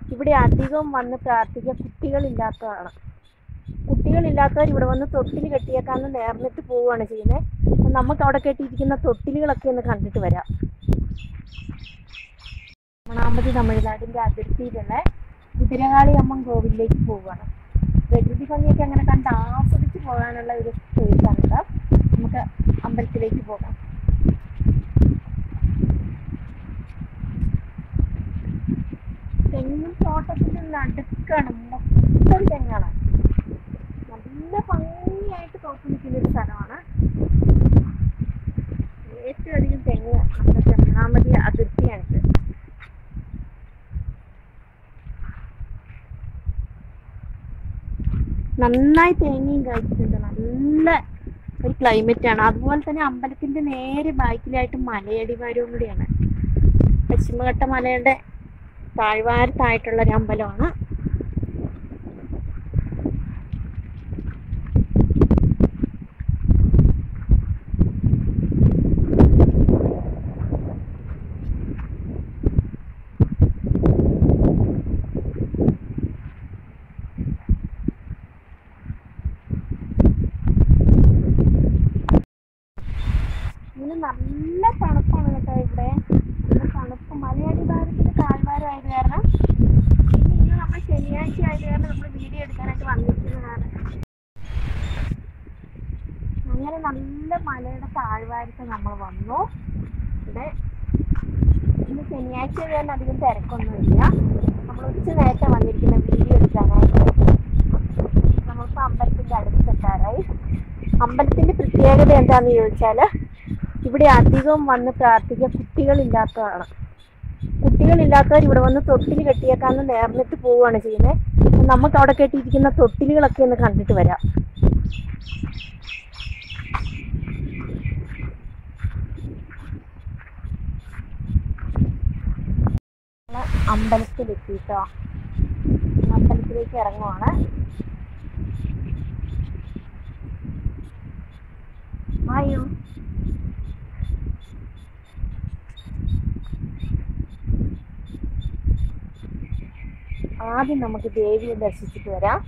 ഇവിടെ അധികം വന്ന് പ്രാർത്ഥിക്കുക കുട്ടികളില്ലാത്തതാണ് കുട്ടികളില്ലാത്തവർ ഇവിടെ വന്ന് തൊട്ടിൽ കെട്ടിയേക്കാന്ന് നേർന്നിട്ട് പോവുകയാണ് ചെയ്യുന്നത് നമുക്ക് അവിടെ കെട്ടിയിരിക്കുന്ന തൊട്ടിലുകളൊക്കെ ഒന്ന് കണ്ടിട്ട് വരാം മണാമതി തമിഴ്നാടിന്റെ അതിർത്തിയിലുള്ള കുതിരകാളി അമ്മൻ കോവിലിലേക്ക് പോവുകയാണ് പ്രകൃതി ഭംഗിയൊക്കെ അങ്ങനെ കണ്ട് ആസ്വദിച്ച് പോകാനുള്ള ഒരു സ്പേസാണിത് നമുക്ക് അമ്പലത്തിലേക്ക് പോകാം തെങ്ങും തോട്ടത്തിന്റെ നടുക്കാണ് മൊത്തം തെങ്ങാണ് നല്ല ഭംഗിയായിട്ട് തോട്ടം നിൽക്കുന്ന ഒരു സ്ഥലമാണ് ഏറ്റവും അധികം തെങ്ങ് നമ്മുടെ ചെമ്മാമതി അതിർത്തിയാണിത് നന്നായി തേങ്ങയും കായ്ച്ചിട്ടുണ്ട് നല്ല ഒരു ക്ലൈമറ്റ് ആണ് അതുപോലെ തന്നെ അമ്പലത്തിന്റെ നേരെ ബാക്കിലായിട്ട് മലയടിവാരവും കൂടിയാണ് പശ്ചിമഘട്ട മലയുടെ താഴ്വാരത്തായിട്ടുള്ള ഒരു അമ്പലമാണ് ഇങ്ങനെ നല്ല തണുപ്പാണ് കേട്ടോ ഇവിടെ നല്ല തണുപ്പ് മലയാളി ഭാരത്തിന്റെ താഴ്വാരമായത് കാരണം പിന്നെ ഇന്ന് നമ്മൾ ശനിയാഴ്ച ആയത് കാരണം നമ്മൾ വീഡിയോ എടുക്കാനായിട്ട് വന്നിരിക്കുന്നതാണ് അങ്ങനെ നല്ല മലയുടെ താഴ്വാരത്ത് നമ്മൾ വന്നു ഇവിടെ ഇന്ന് ശനിയാഴ്ച ആയത് കാരണം അധികം തിരക്കൊന്നുമില്ല നമ്മൾ ഉച്ച നേരത്തെ വന്നിരിക്കുന്ന വീഡിയോ എടുക്കാനായിട്ട് നമ്മളിപ്പോൾ അമ്പലത്തിന്റെ അടുത്തെത്താറായി അമ്പലത്തിന്റെ പ്രത്യേകത എന്താണെന്ന് ചോദിച്ചാൽ ഇവിടെ അധികം വന്ന് പ്രാർത്ഥിക്കുക കുട്ടികളില്ലാത്തതാണ് കുട്ടികളില്ലാത്തവർ ഇവിടെ വന്ന് തൊട്ടിൽ കെട്ടിയേക്കാന്ന് നേർന്നിട്ട് പോവുകയാണ് ചെയ്യുന്നത് നമുക്ക് അവിടെ കെട്ടിയിരിക്കുന്ന തൊട്ടിലുകളൊക്കെ ഒന്ന് കണ്ടിട്ട് വരാം നമ്മള് അമ്പലത്തിലെത്തിട്ടോ അമ്പലത്തിലേക്ക് ഇറങ്ങുവാണ് ആയോ ആദ്യം നമുക്ക് ദേവിയെ ദർശിച്ചിട്ട് വരാം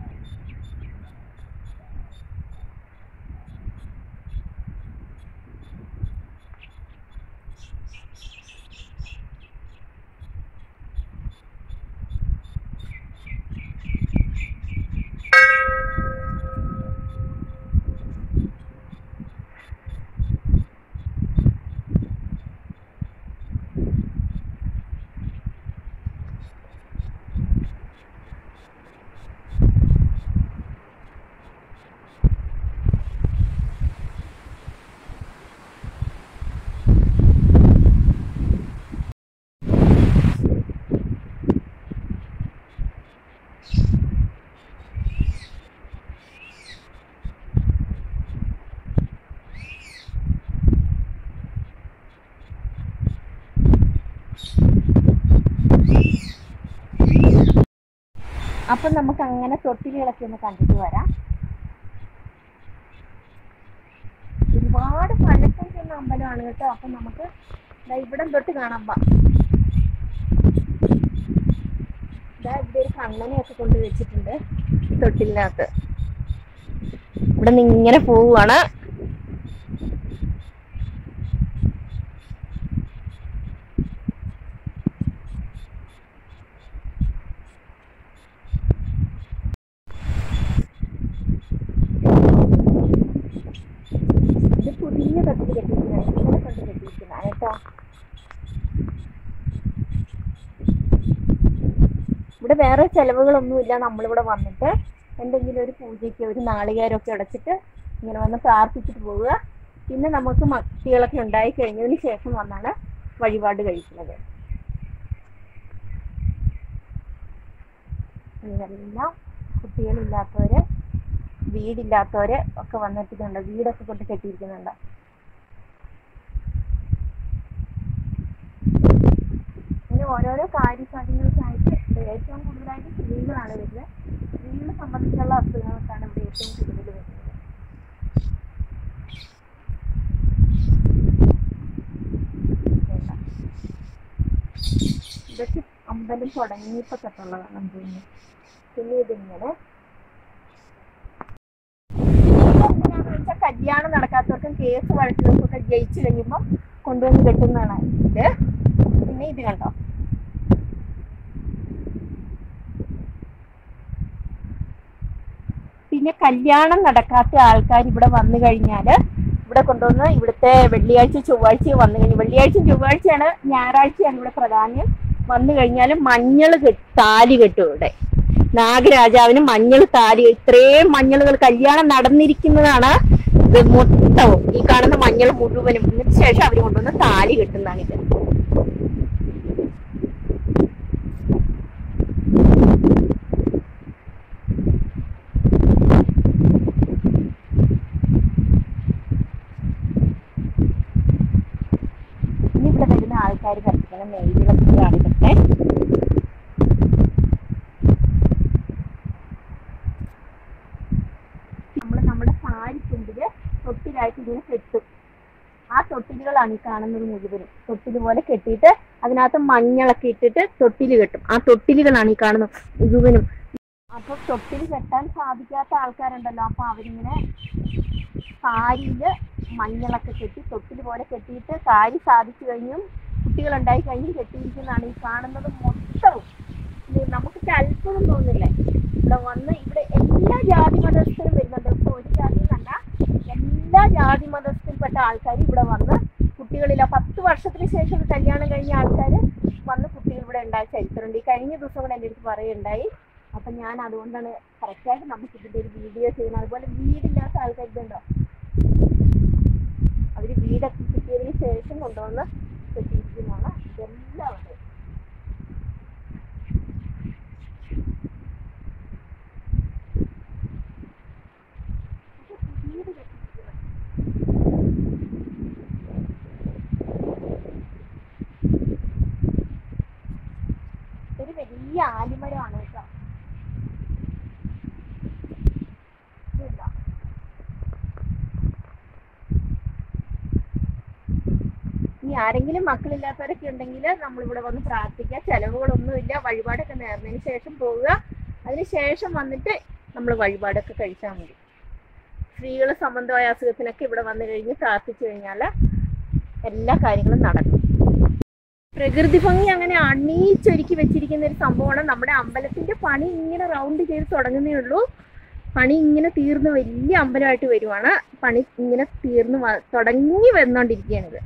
അപ്പൊ നമുക്ക് അങ്ങനെ തൊട്ടിലുകളൊക്കെ ഒന്ന് കണ്ടിട്ട് വരാം ഒരുപാട് പഴക്കം ചെന്ന അമ്പലമാണ് കേട്ടോ അപ്പൊ നമുക്ക് ദാ ഇവിടം തൊട്ട് കാണാൻ പാ ദാ ഇവിടെ ഒരു കണ്ണനെയൊക്കെ കൊണ്ട് വെച്ചിട്ടുണ്ട് തൊട്ടിലിനകത്ത് ഇവിടെ നിന്ന് ഇങ്ങനെ പോവുകയാണ് ഇത് പുതിയ തൊട്ടിൽ കെട്ടിയിരിക്കുന്നതാണ് ഇങ്ങനെ കൊണ്ട് കെട്ടിയിരിക്കുന്നതാണ് കേട്ടോ ഇവിടെ വേറെ ചെലവുകളൊന്നുമില്ല നമ്മളിവിടെ വന്നിട്ട് എന്തെങ്കിലും ഒരു പൂജയ്ക്ക് ഒരു നാളികേരമൊക്കെ ഉടച്ചിട്ട് ഇങ്ങനെ വന്ന് പ്രാർത്ഥിച്ചിട്ട് പോവുക പിന്നെ നമുക്ക് മക്തികളൊക്കെ ഉണ്ടായി കഴിഞ്ഞതിന് ശേഷം വന്നാണ് വഴിപാട് കഴിക്കുന്നത് ഇതെല്ലാം കുട്ടികളില്ലാത്തവര് വീടില്ലാത്തവര് ഒക്കെ വന്നിട്ടുണ്ട് വീടൊക്കെ കൊണ്ട് കെട്ടിയിരിക്കുന്നുണ്ട് ഇങ്ങനെ ഓരോരോ കാര്യസാധ്യങ്ങൾക്കായിട്ട് ഇവിടെ ഏറ്റവും കൂടുതലായിട്ട് സ്ത്രീകളാണ് വരുന്നത് സ്ത്രീകളെ സംബന്ധിച്ചുള്ള അസുഖങ്ങൾക്കാണ് ഇവിടെ ഏറ്റവും കൂടുതൽ വരുന്നത് വേണ്ട. ഇതൊക്കെ അമ്പ അമ്പലം തുടങ്ങിയപ്പോ തൊട്ടുള്ളതാണെന്ന് തോന്നുന്നു പിന്നെ ഇതിങ്ങനെ എന്തിനാന്ന് വെച്ചാൽ കല്യാണം നടക്കാത്തവർക്കും കേസ് വഴക്കിലൊക്കെ ജയിച്ചു കഴിയുമ്പോൾ കൊണ്ടുവന്ന് കെട്ടുന്നതാണ് ഇത് പിന്നെ ഇത് കണ്ടോ പിന്നെ കല്യാണം നടക്കാത്ത ആൾക്കാർ ഇവിടെ വന്നു കഴിഞ്ഞാൽ ഇവിടെ കൊണ്ടുവന്ന് ഇവിടുത്തെ വെള്ളിയാഴ്ച ചൊവ്വാഴ്ച വന്നു കഴിഞ്ഞു വെള്ളിയാഴ്ച ചൊവ്വാഴ്ചയാണ് ഞായറാഴ്ചയാണ് ഇവിടെ പ്രധാനം വന്നു കഴിഞ്ഞാൽ മഞ്ഞൾ കെട്ട് താലി കെട്ടും ഇവിടെ നാഗരാജാവിന് മഞ്ഞൾ താലി ഇത്രയും മഞ്ഞളുകൾ കല്യാണം നടന്നിരിക്കുന്നതാണ് ഇത് മൊത്തവും ഈ കാണുന്ന മഞ്ഞൾ മുഴുവനും എന്നിട്ട് ശേഷം അവർ കൊണ്ടുവന്ന് താലി കെട്ടുന്നതാണ് ഇത് ഇനി ഇവിടെ വരുന്ന ആൾക്കാർ കത്തിക്കുന്ന നെയ്വിളക്കുകളാണ് ഇതൊക്കെ നമ്മൾ നമ്മുടെ സാരി തുമ്പില് തൊട്ടിലായിട്ട് ഇങ്ങനെ കെട്ടും ആ തൊട്ടിലുകളാണ് ഈ കാണുന്നത് മുഴുവനും തൊട്ടിൽ പോലെ കെട്ടിയിട്ട് അതിനകത്ത് മഞ്ഞളൊക്കെ ഇട്ടിട്ട് തൊട്ടിൽ കെട്ടും ആ തൊട്ടിലുകളാണ് ഈ കാണുന്നത് മുഴുവനും അപ്പൊ തൊട്ടിൽ കെട്ടാൻ സാധിക്കാത്ത ആൾക്കാരുണ്ടല്ലോ അപ്പൊ അവരിങ്ങനെ സാരിയില് മഞ്ഞളൊക്കെ കെട്ടി തൊട്ടിൽ പോലെ കെട്ടിയിട്ട് സാരി സാധിച്ചു കഴിഞ്ഞും കുട്ടികളുണ്ടായി കഴിഞ്ഞും കെട്ടിയിരിക്കുന്നതാണ് ഈ കാണുന്നത് മൊത്തവും ഇത് നമുക്കൊക്കെ അത്ഭുതം തോന്നില്ലേ ഇവിടെ വന്ന് ഇവിടെ എല്ലാ ജാതി മതസ്ഥരും വരുന്നുണ്ട് ഇപ്പൊ ഒരു ജാതി എന്നല്ല എല്ലാ ജാതി മതസ്ഥയിൽപ്പെട്ട ആൾക്കാർ ഇവിടെ വന്ന് കുട്ടികളില്ല പത്ത് വർഷത്തിന് ശേഷം കല്യാണം കഴിഞ്ഞ ആൾക്കാർ വന്ന് കുട്ടികൾ ഇവിടെ ഉണ്ടായ ചരിത്രമുണ്ട് ഈ കഴിഞ്ഞ ദിവസം കൂടെ എൻ്റെ അടുത്ത് പറയുണ്ടായി അപ്പം ഞാൻ അതുകൊണ്ടാണ് കറക്റ്റായിട്ട് നമുക്ക് ഇതിൻ്റെ ഒരു വീഡിയോ ചെയ്യുന്നത് അതുപോലെ വീടില്ലാത്ത ആൾക്കാർ ഇതുണ്ടോ അവർ വീടൊക്കെ കിട്ടിയതിന് ശേഷം കൊണ്ടുവന്ന് കെട്ടിയിരിക്കുന്നതാണ് ഇതെല്ലാം ഉണ്ട് വീട് കെട്ടിയിരിക്കുന്നത് ഒരു വലിയ ആലിമരമാണ് കേട്ടോ ഇതുണ്ടോ? ഇനി ആരെങ്കിലും മക്കളില്ലാത്തവരൊക്കെ ഉണ്ടെങ്കിൽ നമ്മളിവിടെ വന്ന് പ്രാർത്ഥിക്കുക ചെലവുകളൊന്നുമില്ല വഴിപാടൊക്കെ നേർന്നതിന് ശേഷം പോവുക അതിന് ശേഷം വന്നിട്ട് നമ്മൾ വഴിപാടൊക്കെ കഴിച്ചാൽ മതി സ്ത്രീകൾ സംബന്ധമായ അസുഖത്തിനൊക്കെ ഇവിടെ വന്നു കഴിഞ്ഞ് പ്രാർത്ഥിച്ചു കഴിഞ്ഞാൽ എല്ലാ കാര്യങ്ങളും നടക്കും പ്രകൃതി ഭംഗി അങ്ങനെ അണിയിച്ചൊരുക്കി വെച്ചിരിക്കുന്ന ഒരു സംഭവമാണ് നമ്മുടെ അമ്പലത്തിന്റെ പണി ഇങ്ങനെ റൗണ്ട് ചെയ്ത് തുടങ്ങുന്നേ ഉള്ളൂ പണി ഇങ്ങനെ തീർന്ന് വലിയ അമ്പലമായിട്ട് വരുവാണ് പണി ഇങ്ങനെ തീർന്ന് വ- തുടങ്ങി വന്നുകൊണ്ടിരിക്കുകയാണിത്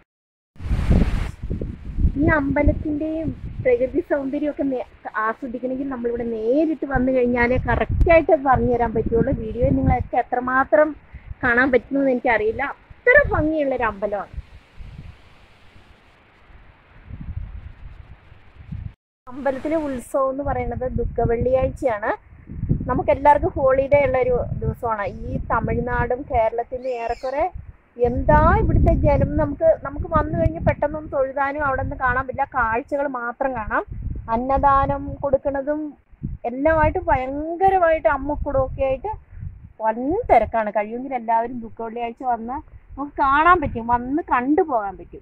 ഈ അമ്പലത്തിന്റെയും പ്രകൃതി സൗന്ദര്യമൊക്കെ നേ- ആസ്വദിക്കണമെങ്കിൽ നമ്മളിവിടെ നേരിട്ട് വന്നു കഴിഞ്ഞാലേ കറക്റ്റായിട്ട് പറഞ്ഞു തരാൻ പറ്റുള്ളൂ വീഡിയോയിൽ നിങ്ങളൊക്കെ എത്രമാത്രം കാണാൻ പറ്റുമെന്ന് എനിക്കറിയില്ല അത്ര ഭംഗിയുള്ള ഒരു അമ്പലമാണ് അമ്പലത്തിലെ ഉത്സവം എന്ന് പറയുന്നത് ദുഃഖവെള്ളിയാഴ്ചയാണ് നമുക്ക് എല്ലാവർക്കും ഹോളിഡേ ഉള്ള ഒരു ദിവസമാണ് ഈ തമിഴ്നാടും കേരളത്തിലും ഏറെക്കുറെ എന്താ ഇവിടുത്തെ ജനം നമുക്ക് നമുക്ക് വന്നു കഴിഞ്ഞ് പെട്ടെന്നൊന്നും തൊഴുതാനും അവിടെ നിന്ന് കാണാൻ പറ്റില്ല കാഴ്ചകൾ മാത്രം കാണാം അന്നദാനം കൊടുക്കുന്നതും എല്ലാമായിട്ട് ഭയങ്കരമായിട്ട് അമ്മക്കുടവും ഒക്കെ ആയിട്ട് വൻ തിരക്കാണ് കഴിയുമെങ്കിൽ എല്ലാവരും ദുഃഖവെള്ളിയാഴ്ച വന്ന് നമുക്ക് കാണാൻ പറ്റും വന്ന് കണ്ടു പോകാൻ പറ്റും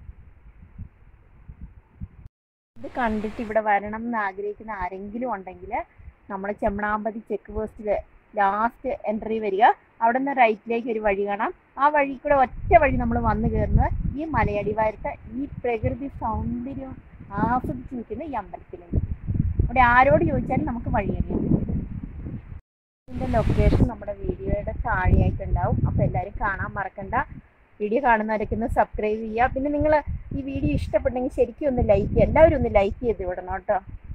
ഇത് കണ്ടിട്ട് ഇവിടെ വരണം എന്ന് ആഗ്രഹിക്കുന്ന ആരെങ്കിലും ഉണ്ടെങ്കിൽ നമ്മൾ ചെമ്മണാമ്പതി ചെക്ക് പോസ്റ്റിൽ ലാസ്റ്റ് എൻട്രി വരിക അവിടെ നിന്ന് റൈറ്റിലേക്ക് ഒരു വഴി കാണാം ആ വഴി കൂടെ ഒറ്റ വഴി നമ്മൾ വന്നു കയറുന്നത് ഈ മലയടിവാരത്തെ ഈ പ്രകൃതി സൗന്ദര്യം ആസ്വദിച്ച് നിൽക്കുന്ന ഈ അമ്പലത്തിലേക്ക് അവിടെ ആരോട് ചോദിച്ചാലും നമുക്ക് വഴിയറിയാം ഇതിൻ്റെ ലൊക്കേഷൻ നമ്മുടെ വീഡിയോയുടെ താഴെയായിട്ടുണ്ടാവും അപ്പോൾ എല്ലാവരും കാണാൻ മറക്കണ്ട വീഡിയോ കാണുന്നവരൊക്കെ ഒന്ന് സബ്സ്ക്രൈബ് ചെയ്യുക പിന്നെ നിങ്ങൾ ഈ വീഡിയോ ഇഷ്ടപ്പെട്ടെങ്കിൽ ശരിക്കും ഒന്ന് ലൈക്ക് ചെയ്യുക എല്ലാവരും ഒന്ന് ലൈക്ക് ചെയ്ത് വിടണം കേട്ടോ